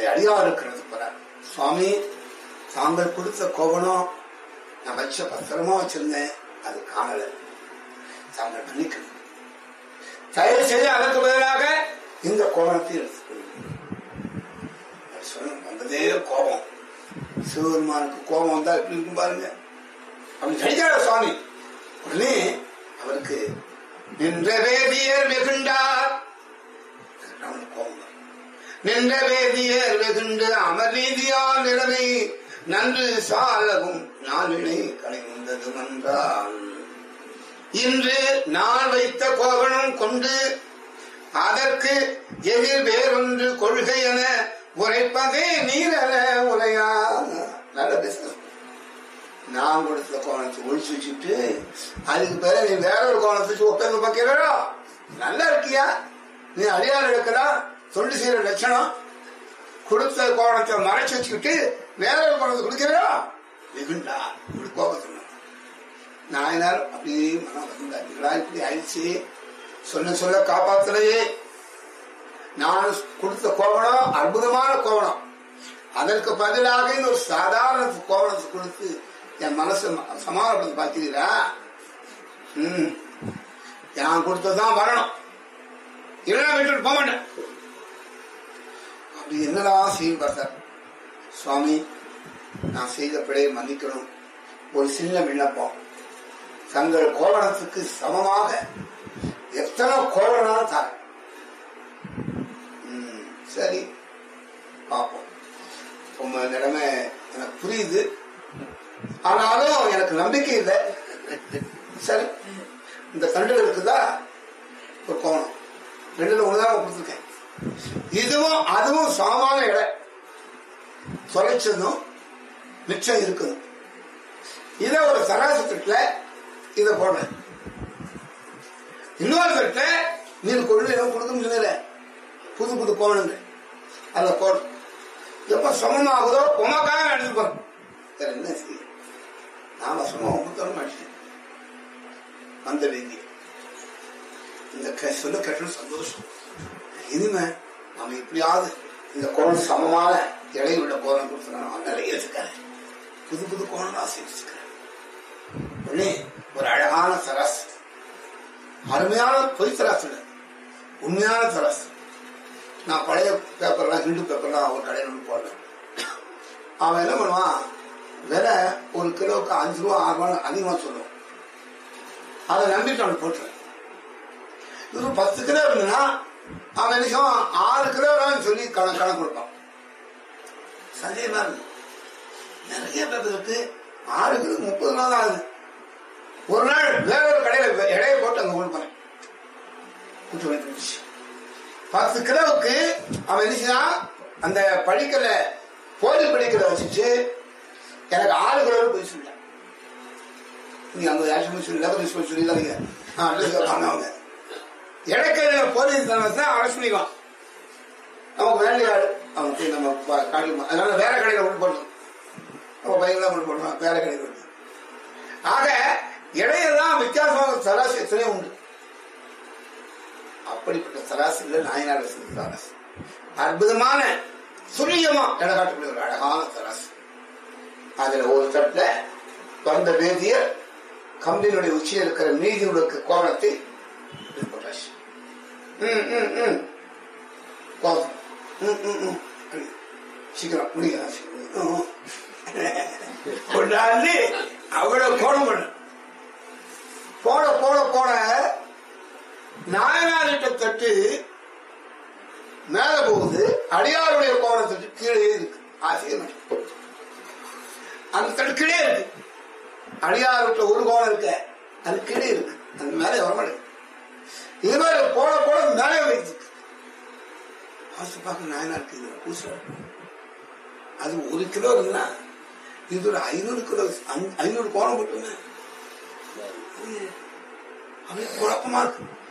அப்படி அடியா இருக்கிறது போறார் சுவாமி தாங்கள் கொடுத்த கோவணம் நான் வச்ச பத்திரமா வச்சிருந்தேன் அது காணல தாங்கள் மன்னிக்கணும் தயவு செய்து அதற்கு பதிலாக இந்த கோபத்தை எடுத்துக்கொள்ளும் சொன்ன வந்ததே கோபம் சிவபெருமானுக்கு கோபம் வந்தா எப்படி இருக்கும் பாருங்க அப்படி நடிச்சார சுவாமி உடனே அவருக்கு நின்ற வேதியர் வெகுண்டார் அவனுக்கு கோபம் வரும். நின்ற வேதியர் வெகுண்டு அமர் நீதியால் நிலைமை நன்று சாலவும் நாளினை கலைந்தது என்றான் இன்று நான் வைத்த கோவணம் கொண்டு அதற்கு எதிர் வேறொன்று கொள்கை என உரைப்பதே நீரல உரையா நல்ல பிசினஸ் நான் கொடுத்த கோணத்தை ஒழிச்சு வச்சுட்டு அதுக்கு பிறகு நீ வேற ஒரு கோணத்தை வச்சு ஒப்பந்தம் பார்க்கிறோ நல்லா இருக்கியா நீ அடியாள் எடுக்கலாம் தொண்டு செய்யற லட்சணம் கொடுத்த கோணத்தை மறைச்சு வச்சுக்கிட்டு வேற ஒரு கோணத்தை கொடுக்கிறோ வெகுண்டா இப்படி கோபத்தை நாயனார் அப்படியே மனம் வந்தார்களா இப்படி ஆயிடுச்சு சொல்ல சொல்ல காப்பாத்தலையே நான் கொடுத்த கோவணம் அற்புதமான கோவணம் அதற்கு பதிலாக இந்த ஒரு சாதாரண கோவணத்தை கொடுத்து என் மனசு சமாதானப்படுத்தி பார்க்கிறீரா ம் நான் கொடுத்ததுதான் வரணும் இல்லைன்னா வீட்டுக்கு போக மாட்டேன் அப்படி என்னடா செய்யும் பார்த்தார் சுவாமி நான் செய்த பிழையை மன்னிக்கணும் ஒரு சின்ன விண்ணப்பம் தங்கள் கோவணத்துக்கு சமமாக எத்தனை கோவணம் தாங்க ம், சரி பார்ப்போம் உங்க நிலைமை எனக்கு புரியுது ஆனாலும் எனக்கு நம்பிக்கை இல்லை சரி இந்த தண்டுல இருக்குதா ஒரு கோணம் ரெண்டுல ஒண்ணுதான் கொடுத்துருக்கேன் இதுவும் அதுவும் சமமான இடம் தொலைச்சதும் மிச்சம் இருக்கணும் இத ஒரு சராசு தட்டுல இத போடுறேன் இன்னொரு தட்டுல நீர் கொண்டு இடம் கொடுக்க முடியல புது புது கோணங்கள் அதுல போடுறேன் எப்ப சமமாகுதோ உமக்காக எடுத்து போறேன் வேற என்ன செய்ய நாம சும்மா உமத்தோட மாட்டேன் அந்த வேண்டிய இந்த க- சொல்ல கட்டணும் சந்தோஷம் இனிமே நாம எப்படியாவது இந்த கோணம் சமமான இடையுள்ள கோணம் கொடுத்துருக்கோம் அவன் நிறைய வச்சுக்காரு புது புது கோணம் ஆசை வச்சுக்கிறேன் உடனே ஒரு அழகான தராசு அருமையான பொய் தராசு இல்ல. உண்மையான தராசு நான் பழைய பேப்பர்லாம் ஹிந்து பேப்பர்லாம் ஒரு கடையில் ஒன்று போடுறேன் அவன் என்ன பண்ணுவான் விலை ஒரு கிலோவுக்கு அஞ்சு ரூபா ஆறு ரூபா அதிகமாக சொல்லுவான் அதை நம்பிட்டு அவனுக்கு போட்டுருவேன் இது ஒரு பத்து கிலோ இருந்ததுன்னா அவன் என்ன செய்வான் ஆறு கிலோ சொல்லி கணக்கு கணக்கு கொடுப்பான் சந்தேகமா இருக்கு நிறைய பேர் இருக்கு ஆறு கிலோ முப்பது நாள் தான் ஆகுது ஒரு நாள் வேற ஒரு கடையில இடைய போட்டு அங்க கொண்டு போனேன் கூட்டு வைத்து பத்து கிலோவுக்கு அவன் என்ன செய்தான் அந்த படிக்கல போலி படிக்கல வச்சுட்டு எனக்கு ஆறு கிலோ போய் சொல்லிட்டான் நீங்க அங்க யாரும் சொல்லி லெவல் சொல்லி சொல்லிடாதீங்க ஆ அட்ரஸ் வாங்க எனக்கு போலீஸ் தான் அரெஸ்ட் பண்ணிக்குவான் நமக்கு வேலையாடு அவன் போய் நம்ம ப- காடி அதனால வேற கடையில கொண்டு போடணும் நம்ம பையன்லாம் கொண்டு போடணும் வேற கடையில் கொண்டு ஆக இடையெல்லாம் வித்தியாசமாக சராசரி எத்தனையோ உண்டு அப்படிப்பட்ட சராசரியில நாயனார் வசதி சராசரி அற்புதமான துல்லியமா இடகாட்டக்கூடிய ஒரு அழகான சராசரி அதுல ஒரு தட்டுல வந்த வேதியர் கம்பியினுடைய உச்சியில் இருக்கிற நீதியுடைய கோணத்தை இப்படி போட்டாச்சு ம் ம் ம் கோபம் ம் ம் ம் அப்படி. சீக்கிரம் முடியாது கொண்டாந்து அவ்வளவு கோணம் பண்ண போட போட போட நாயனாரிட்ட தட்டு மேல போகுது அடியாருடைய கோணம் தட்டு கீழே இருக்கு ஆசிரியர் அந்த தட்டு கீழே இருக்கு அடியாருட்ட ஒரு கோணம் இருக்க அது கீழே இருக்கு அது மேலே வரமாட்டேங்குது இது மாதிரி போட போட மேலே வைத்து பார்த்து பார்க்க நாயனா இருக்கு இது பூசை அது ஒரு கிலோ இருந்தா இது ஒரு ஐநூறு கிலோ ஐநூறு கோணம் போட்டுமே அப்படியே குழப்பமா இருக்கு